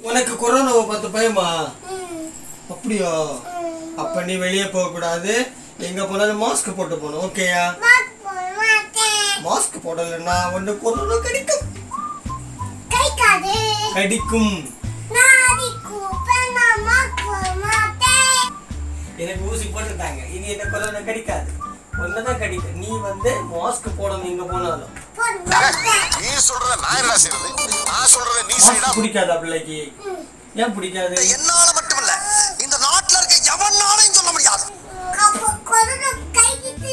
உனக்கு கொரோனாவை பார்த்து பயமா ம், அப்படியா ம். அப்ப நீ வெளியே போக கூடாது எங்க போனாலும் மாஸ்க் போட்டு போகணும் ஓகேயா மாஸ்க் போட மாட்டேன் மாஸ்க் போடலைன்னா ஒண்ணு கொரோனா கடிக்கும் கைக்காது கடிக்கும் நான் அடி கூப்பேன் நான் மாஸ்க் போட மாட்டேன் எனக்கு ஊசி போட்டுட்டாங்க இனி என்ன கொரோனா கடிக்காது ஒன்னதான் கடிக்கும் நீ வந்து மாஸ்க் போடணும் எங்க போனாலும் போட மாட்டேன் நீ சொல்றத நான் என்ன செய்யறது நான் சொல்றத நீ செய்யடா மாஸ்க் பிடிக்காதா பிள்ளைக்கு ம். ஏன் பிடிக்காது என்னால மட்டுமல்ல இந்த நாட்டுல இருக்க எவனாலையும் சொல்ல முடியாது அப்போ கொரோனா கைக்கிட்டு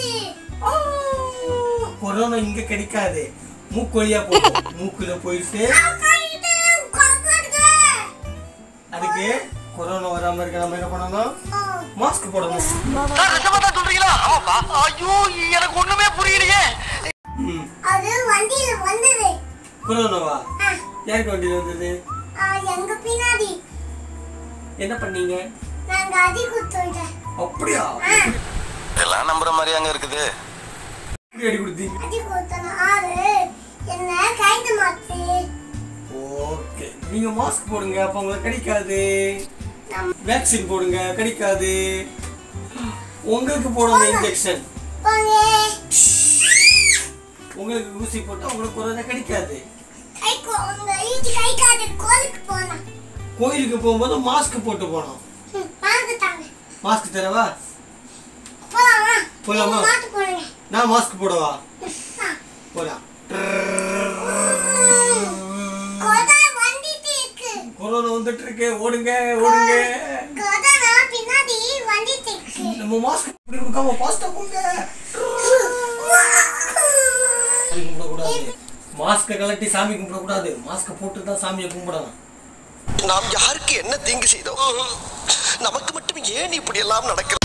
கொரோனா இங்க கிடைக்காது மூக்கு வழியா போகும் மூக்குல போயிட்டு கைக்கிட்டு கொரோனா அதுக்கு கொரோனா வராம இருக்க நம்ம என்ன பண்ணணும் மாஸ்க் போடணும் சொல்றீங்களா ஆமாப்பா ஐயோ எனக்கு ஒண்ணுமே புரியலையே ம். அது வண்டியில வந்தது கொரோனாவா ஆ, யாருக்கு வண்டியில் வந்தது ஆ, எங்க பின்னாடி என்ன பண்ணீங்க நாங்க அடி குத்துட்டேன் அப்படியா இதெல்லாம் நம்புற மாதிரி அங்க இருக்குது எப்படி அடி கொடுத்தீங்க அடி குத்தன ஆறு என்ன கைது மாத்து ஓகே நீங்க மாஸ்க் போடுங்க அப்ப உங்களுக்கு கிடைக்காது நம் வேக்சின் போடுங்க கிடைக்காது உங்களுக்கு போடணும் இன்ஜெக்ஷன் போங்க உங்களுக்கு ஊசி போட்டா உங்களுக்கு கொரோனா கிடைக்காது கை கோ- உங்க ஈட்டி கை காது கோலுக்கு போனா கோயிலுக்கு போகும்போது மாஸ்க் போட்டு போனோம் ம், வாங்கிட்டாங்க மாஸ்க் தரவா போலாமா போலாமா? நீங்க மாட்டு போடுங்க நான் மாஸ்க் போடவா ஆ. போலாம் கொரோனா வந்துட்டு இருக்கு கொரோனா வந்துட்டு இருக்கு ஓடுங்க ஓடுங்க கொரோனா பின்னாடி வந்துட்டு இருக்கு நம்ம மாஸ்க் இப்படி கொடுக்காம பாஸ்டா போங்க சாமி கும்பிடக்கூடாது மாஸ்க கலட்டி சாமி கும்பிடக்கூடாது மாஸ்க போட்டு தான் சாமியை கும்பிடணும் நாம் யாருக்கு என்ன தீங்கு செய்தோம் நமக்கு மட்டும் ஏன் இப்படி எல்லாம் நடக்கிறது